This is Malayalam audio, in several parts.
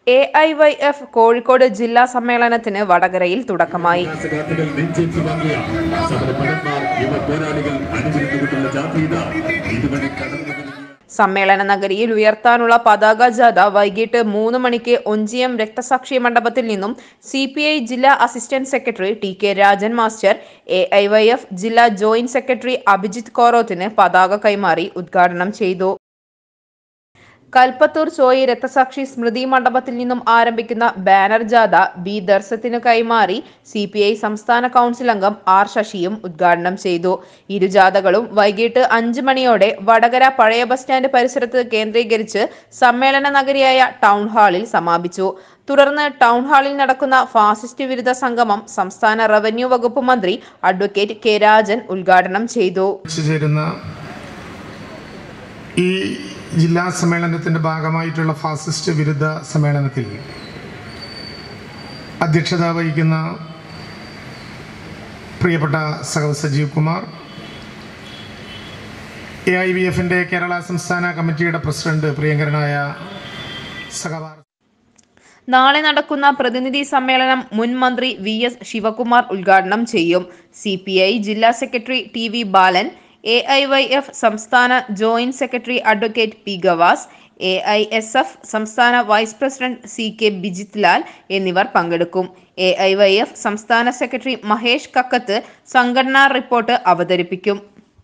A I Y F Kozhikode ജില്ലാ സമ്മേളനത്തിന് വടകരയിൽ തുടക്കമായി വികാസഘാതകൾ നെഞ്ചേറ്റ് വാങ്ങിയ സമരഭടന്മാർ യുവ പോരാളികൾ അണിനിരന്നുകൊണ്ടുള്ള ജാഥീത ഇതുവഴി കടന്നു വരുന്ന സമ്മേളന നഗരിയിൽ ഉയർത്താനുള്ള പതാക ജാഥ വൈകിട്ട് മൂന്ന് മണിക്ക് ഒഞ്ചിയം രക്തസാക്ഷി മണ്ഡപത്തിൽ നിന്നും സി പി ഐ ജില്ലാ assistant secretary T K Rajan master A I Y F ജില്ലാ ജോയിന്റ് സെക്രട്ടറി അഭിജിത്ത് കോറോത്തിന് പതാക കൈമാറി ഉദ്ഘാടനം ചെയ്തു കൽപ്പത്തൂർ ചോയി രക്തസാക്ഷി സ്മൃതി മണ്ഡപത്തിൽ നിന്നും ആരംഭിക്കുന്ന ബാനർ ജാഥ ബി ദർശത്തിന് കൈമാറി സി പി ഐ സംസ്ഥാന കൗൺസിൽ അംഗം ആർ ശശിയും ഉദ്ഘാടനം ചെയ്തു ഇരു ജാഥകളും വൈകിട്ട് അഞ്ച് മണിയോടെ വടകര പഴയ ബസ് സ്റ്റാൻഡ് പരിസരത്ത് കേന്ദ്രീകരിച്ച് സമ്മേളന നഗരിയായ ടൗൺ ഹാളിൽ സമാപിച്ചു തുടർന്ന് ടൗൺ ഹാളിൽ നടക്കുന്ന ഫാസിസ്റ്റ് വിരുദ്ധ സംഗമം സംസ്ഥാന റവന്യൂ വകുപ്പ് മന്ത്രി അഡ്വക്കേറ്റ് കെ രാജൻ ഉദ്ഘാടനം ചെയ്തു ചേരുന്ന ഈ ജില്ലാ സമ്മേളനത്തിൻ്റെ ഭാഗമായിട്ടുള്ള ഫാസിസ്റ്റ് വിരുദ്ധ സമ്മേളനത്തിൽ അധ്യക്ഷത വഹിക്കുന്ന പ്രിയപ്പെട്ട സഹവ് Sajeev Kumar A I V എഫിൻ്റെ കേരള സംസ്ഥാന കമ്മിറ്റിയുടെ പ്രസിഡന്റ് പ്രിയങ്കരനായ സഹവാർ നാളെ നടക്കുന്ന പ്രതിനിധി സമ്മേളനം മുൻ മന്ത്രി വി എസ് ശിവകുമാർ ഉദ്ഘാടനം ചെയ്യും സി പി ഐ ജില്ലാ secretary T V Balan A I Y F സംസ്ഥാന joint secretary advocate P Gavas A I S F സംസ്ഥാന vice president C K Bijith Lal എന്നിവർ പങ്കെടുക്കും എ ഐ വൈ എഫ് സംസ്ഥാന സെക്രട്ടറി മഹേഷ് കക്കത്ത് സംഘടനാ റിപ്പോർട്ട് അവതരിപ്പിക്കും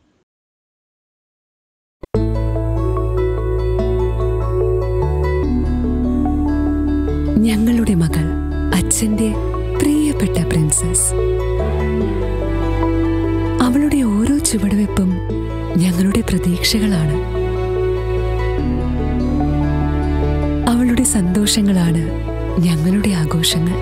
ഞങ്ങളുടെ മകൾ അച്ഛന്റെ പ്രിയപ്പെട്ട പ്രിൻസസ് അവളുടെ ഓരോ ചുവടുവെപ്പും ഞങ്ങളുടെ പ്രതീക്ഷകളാണ് അവളുടെ സന്തോഷങ്ങളാണ് ഞങ്ങളുടെ ആഘോഷങ്ങൾ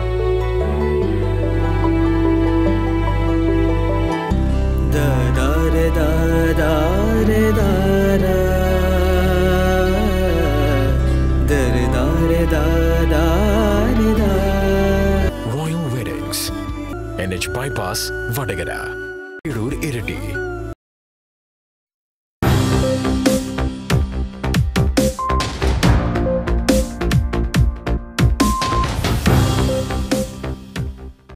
da da re da da re da ra da re da re da da re da Royal Weddings NH Bypass, Vadagara.